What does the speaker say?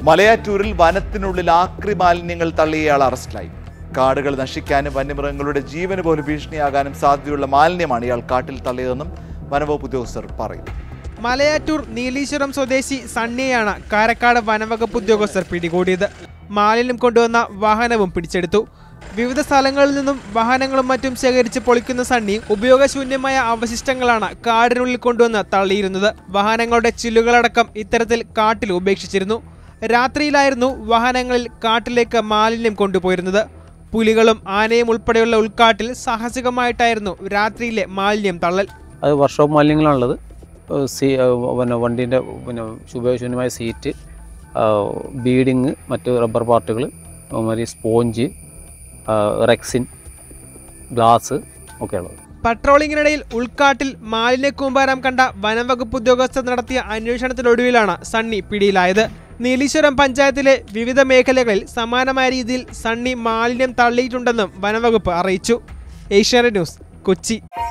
മലയാറ്റൂരിൽ വനത്തിനുള്ളിൽ ആക്രി മാലിന്യങ്ങൾ തള്ളിയയാൾ അറസ്റ്റിലായി കാടുകൾ നശിക്കാനും വന്യമൃഗങ്ങളുടെ ജീവന് പോലും ഭീഷണിയാകാനും സാധ്യതയുള്ള മാലിന്യമാണ് ഇയാൾ കാട്ടിൽ തള്ളിയതെന്നും വനവകുപ്പ് ഉദ്യോഗസ്ഥർ പറയുന്നു മലയാറ്റൂർ നീലീശ്വരം സ്വദേശി സണ്ണിയെയാണ് കാരക്കാട് വനവകുപ്പ് ഉദ്യോഗസ്ഥർ പിടികൂടിയത് മാലിന്യം കൊണ്ടുവന്ന വാഹനവും പിടിച്ചെടുത്തു വിവിധ സ്ഥലങ്ങളിൽ നിന്നും വാഹനങ്ങളും മറ്റും ശേഖരിച്ച് പൊളിക്കുന്ന സണ്ണി ഉപയോഗശൂന്യമായ അവശിഷ്ടങ്ങളാണ് കാടിനുള്ളിൽ കൊണ്ടുവന്ന് തള്ളിയിരുന്നത് വാഹനങ്ങളുടെ ചില്ലുകളടക്കം ഇത്തരത്തിൽ കാട്ടിൽ ഉപേക്ഷിച്ചിരുന്നു രാത്രിയിലായിരുന്നു വാഹനങ്ങളിൽ കാട്ടിലേക്ക് മാലിന്യം കൊണ്ടുപോയിരുന്നത് പുലികളും ആനയും ഉൾപ്പെടെയുള്ള ഉൾക്കാട്ടിൽ സാഹസികമായിട്ടായിരുന്നു രാത്രിയിലെ മാലിന്യം തള്ളൽ അത് വർക്ക്ഷോപ്പ് മാലിന്യങ്ങളാണുള്ളത് ഏഹ് സീ ഏഹ് പിന്നെ വണ്ടീൻ്റെ പിന്നെ ഉപയോഗശൂന്യമായ സീറ്റ് ബീഡിങ് മറ്റ് റബ്ബർ പാർട്ടുകൾ അതുമാതിരി സ്പോഞ്ച് റെക്സിൻ ഗ്ലാസ് ഒക്കെയുള്ളത് പട്രോളിങ്ങിനിടയിൽ ഉൾക്കാട്ടിൽ മാലിന്യ കൂമ്പാരം കണ്ട വനംവകുപ്പ് ഉദ്യോഗസ്ഥർ നടത്തിയ അന്വേഷണത്തിനൊടുവിലാണ് സണ്ണി പിടിയിലായത് നീലീശ്വരം പഞ്ചായത്തിലെ വിവിധ മേഖലകളിൽ സമാനമായ രീതിയിൽ സണ്ണി മാലിന്യം തള്ളിയിട്ടുണ്ടെന്നും വനംവകുപ്പ് അറിയിച്ചു ഏഷ്യാനെറ്റ് ന്യൂസ് കൊച്ചി